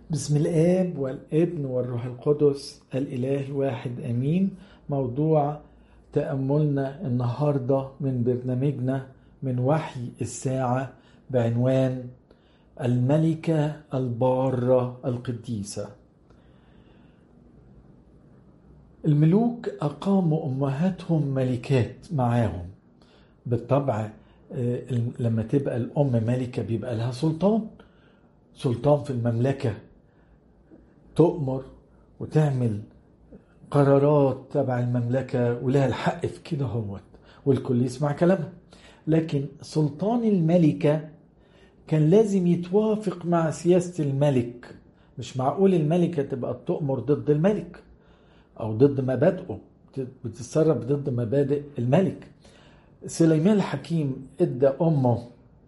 بسم الآب والابن والروح القدس الإله واحد أمين موضوع تأملنا النهاردة من برنامجنا من وحي الساعة بعنوان الملكة البارة القديسة الملوك أقاموا أمهاتهم ملكات معاهم بالطبع لما تبقى الأم ملكة بيبقى لها سلطان سلطان في المملكة تؤمر وتعمل قرارات تبع المملكة ولها الحق في كده هوت والكل يسمع كلامها لكن سلطان الملكة كان لازم يتوافق مع سياسة الملك مش معقول الملكة تبقى تؤمر ضد الملك أو ضد مبادئه بتتصرف ضد مبادئ الملك سليمان الحكيم ادى أمه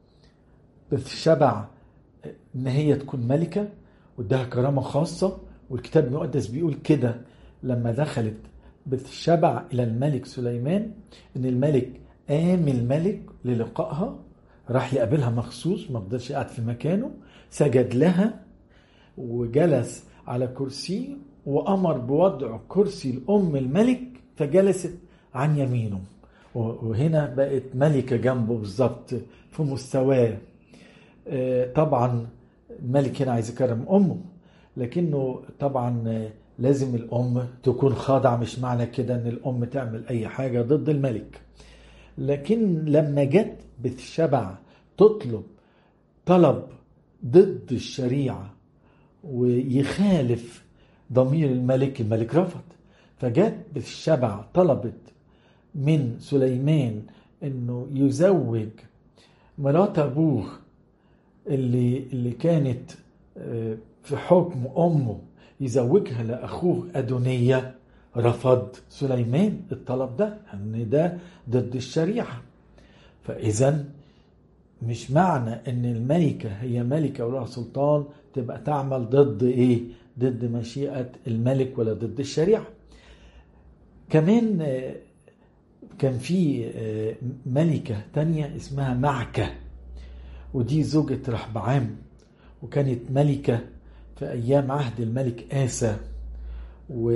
بشبع ان هي تكون ملكة واداها كرامة خاصة والكتاب المقدس بيقول كده لما دخلت بالشبع الى الملك سليمان ان الملك قام الملك للقائها راح يقابلها مخصوص ما فضلش قاعد في مكانه سجد لها وجلس على كرسي وامر بوضع كرسي الام الملك فجلست عن يمينه وهنا بقت ملكه جنبه بالظبط في مستواه طبعا الملك هنا عايز يكرم امه لكنه طبعا لازم الام تكون خاضعه مش معنى كده ان الام تعمل اي حاجه ضد الملك لكن لما جت بتشبع تطلب طلب ضد الشريعه ويخالف ضمير الملك الملك رفض فجت بالشبع طلبت من سليمان انه يزوج مرات ابوه اللي اللي كانت في حكم امه يزوجها لاخوه ادونيه رفض سليمان الطلب ده ان ده ضد الشريعه فاذا مش معنى ان الملكه هي ملكه ولها سلطان تبقى تعمل ضد ايه ضد مشيئه الملك ولا ضد الشريعه كمان كان في ملكه تانية اسمها معكه ودي زوجة رحبعام وكانت ملكة في أيام عهد الملك آسى و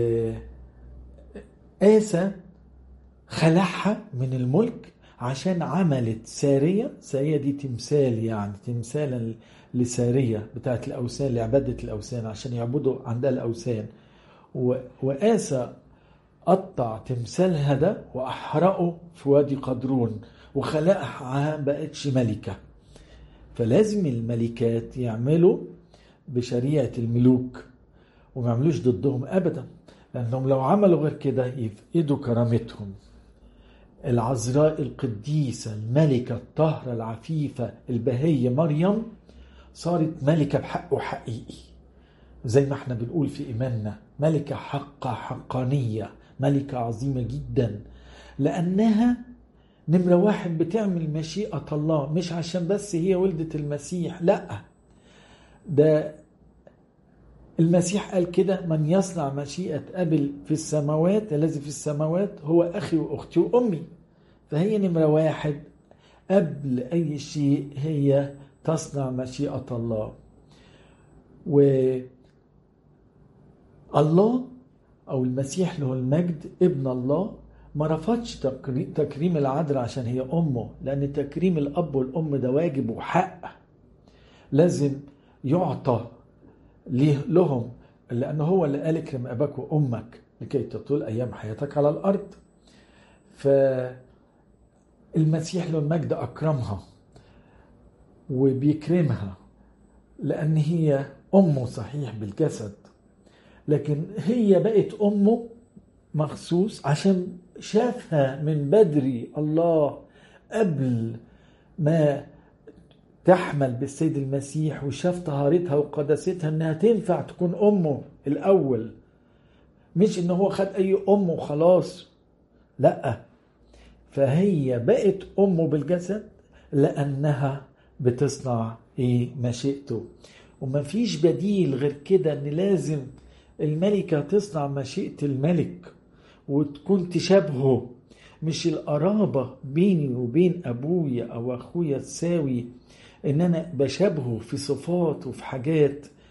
آسى خلعها من الملك عشان عملت سارية سارية دي تمثال يعني تمثالا لسارية بتاعت الأوثان لعبادة الأوثان عشان يعبدوا عندها الأوثان و... وآسى قطع تمثالها ده وأحرقه في وادي قدرون وخلقها بقتش ملكه فلازم الملكات يعملوا بشريعة الملوك وما يعملوش ضدهم أبدا لأنهم لو عملوا غير كده يفقدوا كرامتهم العذراء القديسة الملكة الطاهرة العفيفة البهية مريم صارت ملكة بحق وحقيقي زي ما احنا بنقول في إيماننا ملكة حقة حقانية ملكة عظيمة جدا لأنها نمرة واحد بتعمل مشيئة الله مش عشان بس هي ولدت المسيح لا ده المسيح قال كده من يصنع مشيئة أبي في السماوات الذي في السماوات هو أخي وأختي وأمي فهي نمرة واحد قبل أي شيء هي تصنع مشيئة الله و الله أو المسيح له المجد ابن الله ما رفضش تكريم العذراء عشان هي امه لان تكريم الاب والام ده واجب وحق لازم يعطى لهم لان هو اللي قال اكرم اباك وامك لكي تطول ايام حياتك على الارض فالمسيح له المجد اكرمها وبيكرمها لان هي امه صحيح بالجسد لكن هي بقت امه مخصوص عشان شافها من بدري الله قبل ما تحمل بالسيد المسيح وشاف طهارتها وقداستها انها تنفع تكون امه الاول مش ان هو خد اي ام وخلاص لا فهي بقت امه بالجسد لانها بتصنع ايه مشيئته ومفيش بديل غير كده ان لازم الملكة تصنع مشيئة الملك وتكون تشابهه مش القرابة بيني وبين أبويا أو أخويا تساوي إن أنا بشابهه في صفات وفي حاجات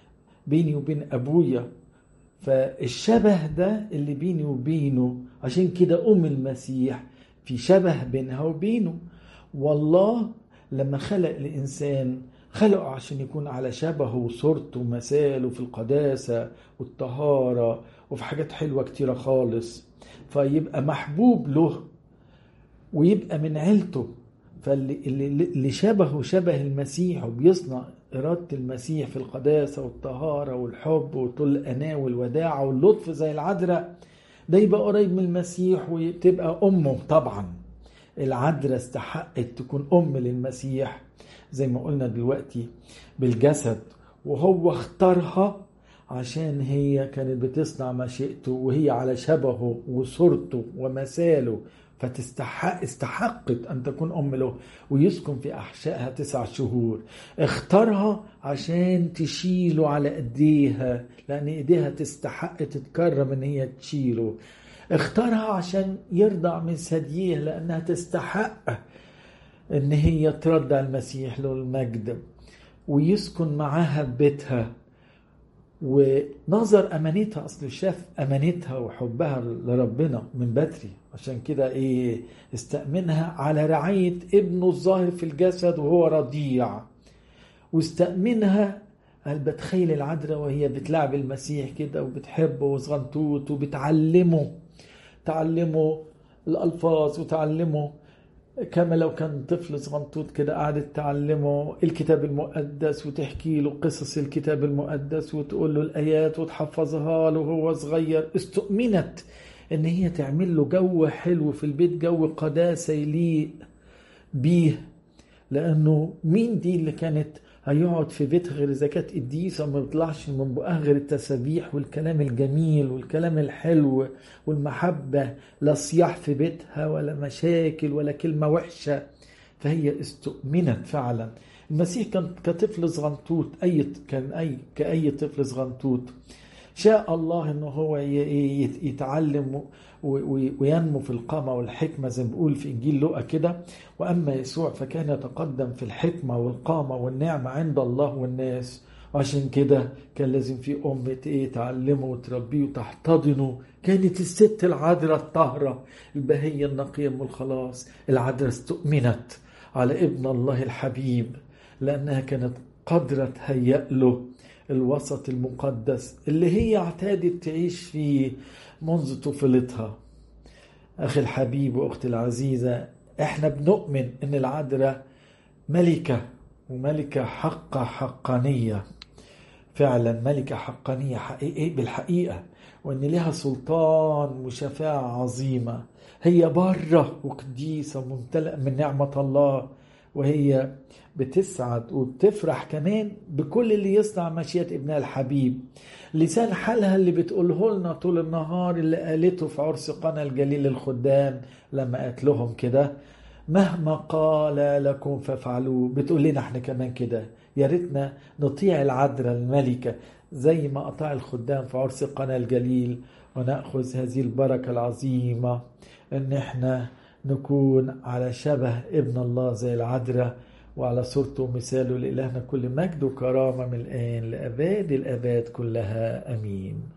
بيني وبين ابويا فالشبه ده اللي بيني وبينه عشان كده ام المسيح في شبه بينها وبينه والله لما خلق الانسان خلقه عشان يكون على شبهه وصورته ومثاله في القداسة والطهارة وفي حاجات حلوة كتيرة خالص فيبقى محبوب له ويبقى من عيلته فاللي اللي شبهه شبه المسيح وبيصنع إرادة المسيح في القداسة والطهارة والحب وطول الأناة والوداعة واللطف زي العذراء ده يبقى قريب من المسيح وتبقى أمه طبعا العذراء استحقت تكون أم للمسيح زي ما قلنا دلوقتي بالجسد وهو اختارها عشان هي كانت بتصنع مشيئته وهي على شبهه وصورته ومثاله فتستحق استحقت ان تكون ام له ويسكن في احشائها تسع شهور اختارها عشان تشيله على ايديها لان ايديها تستحق تتكرم ان هي تشيله اختارها عشان يرضع من ثدييه لانها تستحق ان هي ترضع المسيح له المجد ويسكن معاها ببيتها ونظر امانتها اصل شاف امانتها وحبها لربنا من بدري عشان كده ايه استأمنها على رعاية ابنه الظاهر في الجسد وهو رضيع واستأمنها قال بتخيل العذراء وهي بتلعب المسيح كده وبتحبه وصغنطوط وبتعلمه تعلمه الألفاظ وتعلمه كما لو كان طفل صغنطوط كده قعدت تعلمه الكتاب المقدس وتحكي له قصص الكتاب المقدس وتقول له الآيات وتحفظها له وهو صغير استؤمنت ان هي تعمل له جو حلو في البيت جو قداسة يليق بيه لانه مين دي اللي كانت هيقعد في بيت غير اذا كانت قديسه ما بيطلعش من بقها غير التسابيح والكلام الجميل والكلام الحلو والمحبه لا صياح في بيتها ولا مشاكل ولا كلمه وحشه فهي استؤمنت فعلا المسيح كان كطفل صغنطوط اي كان اي كاي طفل صغنطوط شاء الله انه هو يتعلم وينمو في القامة والحكمة زي ما بيقول في إنجيل لوقا كده وأما يسوع فكان يتقدم في الحكمة والقامة والنعمة عند الله والناس وعشان كده كان لازم في أم إيه تعلمه وتربيه وتحتضنه كانت الست العذراء الطاهرة البهية النقية من الخلاص العذراء استؤمنت على ابن الله الحبيب لأنها كانت قادرة تهيأ له الوسط المقدس اللي هي اعتادت تعيش فيه منذ طفولتها أخي الحبيب وأختي العزيزة إحنا بنؤمن إن العذراء ملكة وملكة حقة حقانية فعلا ملكة حقانية حقيقية بالحقيقة وإن لها سلطان وشفاعة عظيمة هي بارة وقديسة ممتلئة من نعمة الله وهي بتسعد وبتفرح كمان بكل اللي يصنع مشيئة ابنها الحبيب لسان حالها اللي بتقوله لنا طول النهار اللي قالته في عرس قنا الجليل الخدام لما قالت لهم كده مهما قال لكم فافعلوه بتقول لنا احنا كمان كده يا ريتنا نطيع العذراء الملكة زي ما أطاع الخدام في عرس قنا الجليل ونأخذ هذه البركة العظيمة ان احنا نكون على شبه ابن الله زي العذراء وعلى صورته ومثاله لإلهنا كل مجد وكرامة من الآن لأباد الآباد كلها أمين